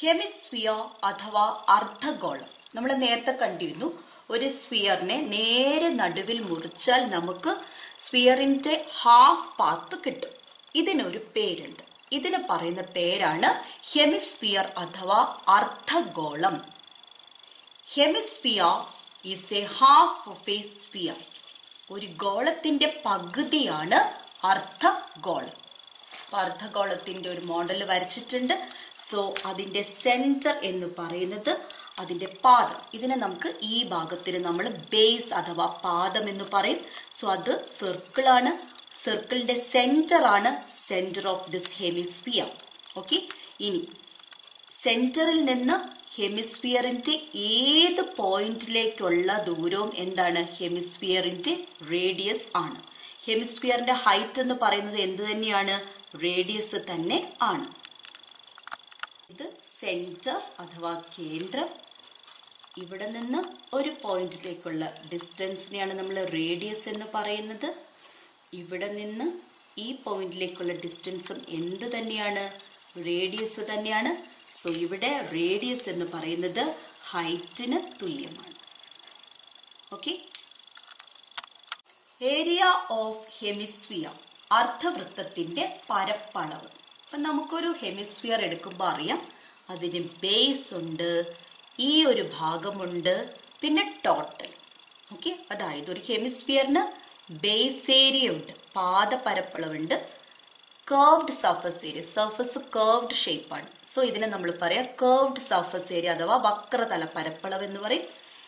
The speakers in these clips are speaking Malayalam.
ഹെമിസ്ഫിയർ അഥവാ അർദ്ധഗോളം നമ്മൾ നേരത്തെ കണ്ടിരുന്നു ഒരു സ്ഫിയറിനെ നേരെ നടുവിൽ മുറിച്ചാൽ നമുക്ക് സ്ഫിയറിന്റെ ഹാഫ് പാത്ത് കിട്ടും ഇതിനൊരു പേരുണ്ട് ഇതിന് പറയുന്ന പേരാണ് ഹെമിസ്ഫിയർ അഥവാ അർദ്ധഗോളം hemisphere is a half of a sphere ഒരു ഗോളത്തിന്റെ പകുതിയാണ് അർദ്ധഗോളം അപ്പൊ അർദ്ധഗോളത്തിന്റെ ഒരു മോഡൽ വരച്ചിട്ടുണ്ട് സോ അതിന്റെ സെന്റർ എന്ന് പറയുന്നത് അതിന്റെ പാദം ഇതിനെ നമുക്ക് ഈ ഭാഗത്തിന് നമ്മൾ ബേസ് അഥവാ പാദം എന്ന് പറയും സോ അത് സർക്കിൾ ആണ് സർക്കിളിന്റെ സെന്റർ ആണ് centre of this hemisphere okay ഇനി സെന്ററിൽ നിന്ന് ഹെമിസ്ഫിയറിന്റെ ഏത് പോയിന്റിലേക്കുള്ള ദൂരവും എന്താണ് ഹെമിസ്ഫിയറിന്റെ റേഡിയസ് ആണ് ഹെമിസ്ഫിയറിന്റെ ഹൈറ്റ് എന്ന് പറയുന്നത് എന്ത് തന്നെയാണ് റേഡിയസ് തന്നെ ആണ് ഇത് സെന്റർ അഥവാ കേന്ദ്രം ഇവിടെ നിന്ന് ഒരു പോയിന്റിലേക്കുള്ള ഡിസ്റ്റൻസിനെയാണ് നമ്മൾ റേഡിയസ് എന്ന് പറയുന്നത് ഇവിടെ നിന്ന് ഈ പോയിന്റിലേക്കുള്ള ഡിസ്റ്റൻസും എന്ത് തന്നെയാണ് റേഡിയസ് തന്നെയാണ് സോ ഇവിടെ റേഡിയസ് എന്ന് പറയുന്നത് ഹൈറ്റിന് തുല്യമാണ് ഓക്കെ ഏരിയ ഓഫ് ഹെമിസ്ഫിയർ അർദ്ധവൃത്തത്തിന്റെ പരപ്പളവ് അപ്പൊ നമുക്കൊരു ഹെമിസ്ഫിയർ എടുക്കുമ്പോൾ അറിയാം അതിന് ബേസ് ഉണ്ട് ഈ ഒരു ഭാഗമുണ്ട് പിന്നെ ടോട്ടൽ ഓക്കെ അതായത് ഒരു ഹെമിസ്ഫിയറിന് ബേസ് ഏരിയ ഉണ്ട് പാദ പരപ്പളവുണ്ട് curved surface area surface curved ഷേപ്പാണ് സോ ഇതിനെ നമ്മൾ പറയാം കേർവ്ഡ് സർഫസ് ഏരിയ അഥവാ വക്രതല പരപ്പളവ് എന്ന് പറയും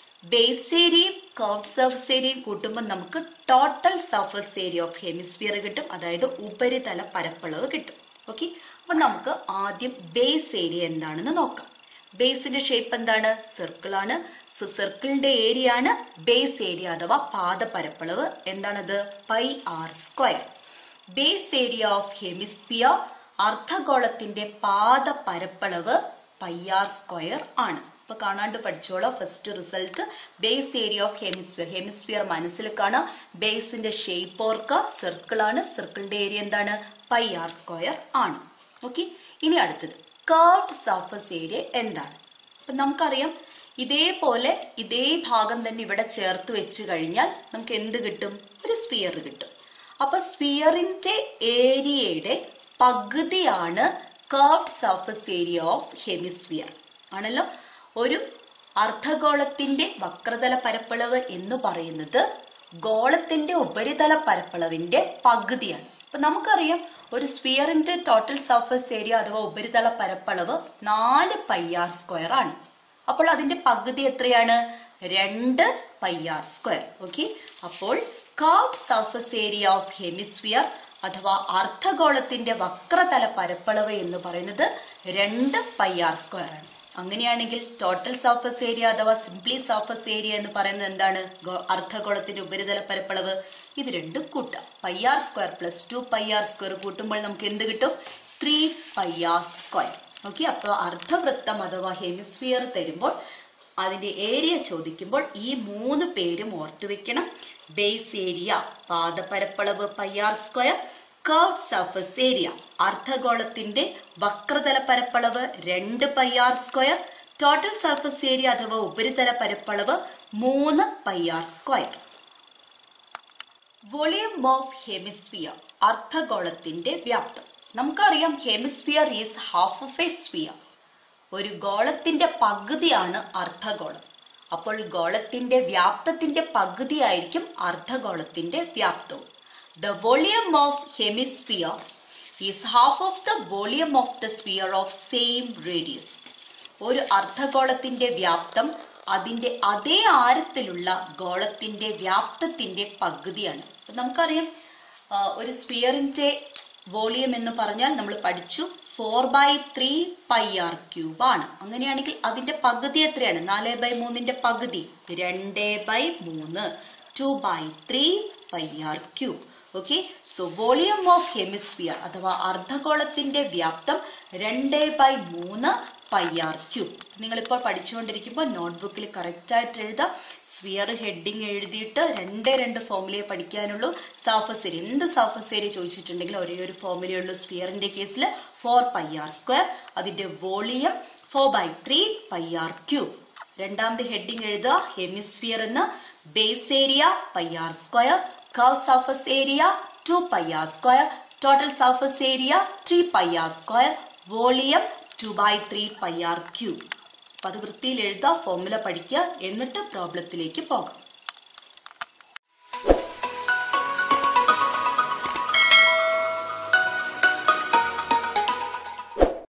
ബേസ് ഏരിയയും കർവ്ഡ് സർഫസ് ഏരിയയും കൂട്ടുമ്പോൾ നമുക്ക് total surface area of hemisphere കിട്ടും അതായത് ഉപരിതല പരപ്പളവ് കിട്ടും ഓക്കെ അപ്പൊ നമുക്ക് ആദ്യം ബേസ് ഏരിയ എന്താണെന്ന് നോക്കാം ബേസിന്റെ ഷേപ്പ് എന്താണ് സർക്കിൾ ആണ് സോ സർക്കിളിന്റെ ഏരിയ ആണ് ബേസ് ഏരിയ അഥവാ പാദ പരപ്പളവ് എന്താണത് pi R square base area of hemisphere അർദ്ധഗോളത്തിന്റെ പാദ പരപ്പളവ് പൈ ആർ സ്ക്വയർ ആണ് അപ്പൊ കാണാണ്ട് പഠിച്ചോളാം first result base area of hemisphere hemisphere മനസ്സിൽ കാണാം ബേസിന്റെ ഷേപ്പ് ഓർക്ക സർക്കിൾ ആണ് സർക്കിളിന്റെ ഏരിയ എന്താണ് പൈ ആർ സ്ക്വയർ ആണ് ഓക്കെ ഇനി അടുത്തത് കർവ്ഡ് സർഫസ് ഏരിയ എന്താണ് അപ്പൊ നമുക്കറിയാം ഇതേപോലെ ഇതേ ഭാഗം തന്നെ ഇവിടെ ചേർത്ത് വെച്ച് കഴിഞ്ഞാൽ നമുക്ക് എന്ത് കിട്ടും ഒരു സ്ഫിയർ കിട്ടും അപ്പൊ സ്ഫിയറിന്റെ ഏരിയയുടെ പകുതിയാണ് curved surface area of hemisphere ആണല്ലോ ഒരു അർദ്ധഗോളത്തിന്റെ വക്രതല പരപ്പളവ് എന്ന് പറയുന്നത് ഗോളത്തിന്റെ ഉപരിതല പരപ്പളവിന്റെ പകുതിയാണ് അപ്പൊ നമുക്കറിയാം ഒരു സ്ഫിയറിന്റെ ടോട്ടൽ സർഫസ് ഏരിയ അഥവാ ഉപരിതല പരപ്പളവ് നാല് പൈ ആർ സ്ക്വയർ ആണ് അപ്പോൾ അതിന്റെ പകുതി എത്രയാണ് രണ്ട് പൈ ആർ സ്ക്വയർ ഓക്കെ അപ്പോൾ curved surface area of hemisphere അഥവാ അർദ്ധഗോളത്തിന്റെ വക്രതല പരപ്പളവ് എന്ന് പറയുന്നത് രണ്ട് പൈ ആർ സ്ക്വയർ ആണ് അങ്ങനെയാണെങ്കിൽ ടോട്ടൽ സർഫസ് ഏരിയ അഥവാ സിംപ്ലി സർഫസ് ഏരിയ എന്ന് പറയുന്നത് എന്താണ് ഗോ- അർദ്ധഗോളത്തിന്റെ ഉപരിതല പരപ്പളവ് ഇത് രണ്ടും കൂട്ടാം pi R square plus two pi R square കൂട്ടുമ്പോൾ നമുക്ക് എന്ത് കിട്ടും three pi R square okay അപ്പോൾ അർദ്ധവൃത്തം അഥവാ ഹെമിസ്ഫിയർ തരുമ്പോൾ അതിന്റെ ഏരിയ ചോദിക്കുമ്പോൾ ഈ മൂന്ന് പേരും ഓർത്തു വെക്കണം ബേസ് ഏരിയ പാദപരപ്പളവ് pi R square curve surface area അർദ്ധഗോളത്തിന്റെ വക്രതല പരപ്പളവ് രണ്ട് pi R square total surface area അഥവാ ഉപരിതല പരപ്പളവ് മൂന്ന് pi R square volume of hemisphere അർദ്ധഗോളത്തിന്റെ വ്യാപ്തം നമുക്കറിയാം hemisphere is half of a sphere ഒരു ഗോളത്തിന്റെ പകുതിയാണ് അർദ്ധഗോളം അപ്പോൾ ഗോളത്തിന്റെ വ്യാപ്തത്തിന്റെ പകുതിയായിരിക്കും അർദ്ധഗോളത്തിന്റെ വ്യാപ്തവും the volume of hemisphere is half of the volume of the sphere of same radius ഒരു അർദ്ധഗോളത്തിന്റെ വ്യാപ്തം അതിന്റെ അതേ ആരത്തിലുള്ള ഗോളത്തിന്റെ വ്യാപ്തത്തിന്റെ പകുതിയാണ് അപ്പൊ നമുക്കറിയാം ആ, ഒരു സ്ഫിയറിന്റെ വോളിയം എന്ന് പറഞ്ഞാൽ നമ്മൾ പഠിച്ചു four by three pi R cube ആണ് അങ്ങനെയാണെങ്കിൽ അതിന്റെ പകുതി എത്രയാണ് നാല് ബൈ മൂന്നിന്റെ പകുതി രണ്ട് ബൈ മൂന്ന് two by three pi R cube okay so volume of hemisphere അഥവാ അർദ്ധഗോളത്തിന്റെ വ്യാപ്തം രണ്ട് ബൈ മൂന്ന് പൈ ആർ ക്യൂബ് നിങ്ങളിപ്പോൾ പഠിച്ചുകൊണ്ടിരിക്കുമ്പോൾ നോട്ട്ബുക്കിൽ കറക്റ്റ് ആയിട്ട് എഴുതാം സ്വിയർ ഹെഡിങ് എഴുതിയിട്ട് രണ്ടേ രണ്ട് ഫോമുലയെ പഠിക്കാനുള്ളൂ സർഫസ് ഏരിയ എന്ത് സർഫസ് ഏരിയ ചോദിച്ചിട്ടുണ്ടെങ്കിൽ ഒരേ ഒരു ഫോമുലയേ ഉള്ളൂ സ്വിയറിന്റെ കേസിൽ ഫോർ പൈ ആർ സ്ക്വയർ അതിന്റെ volume four by three pi R cube രണ്ടാമത്തെ ഹെഡിങ് എഴുതുക ഹെമിസ്ഫിയർ എന്ന് base area pi R square curve surface area two pi R square total surface area three pi R square volume two by three pi R cube അപ്പൊ അത് വൃത്തിയിൽ എഴുതുക ഫോർമുല പഠിക്കുക എന്നിട്ട് പ്രോബ്ലത്തിലേക്ക് പോകാം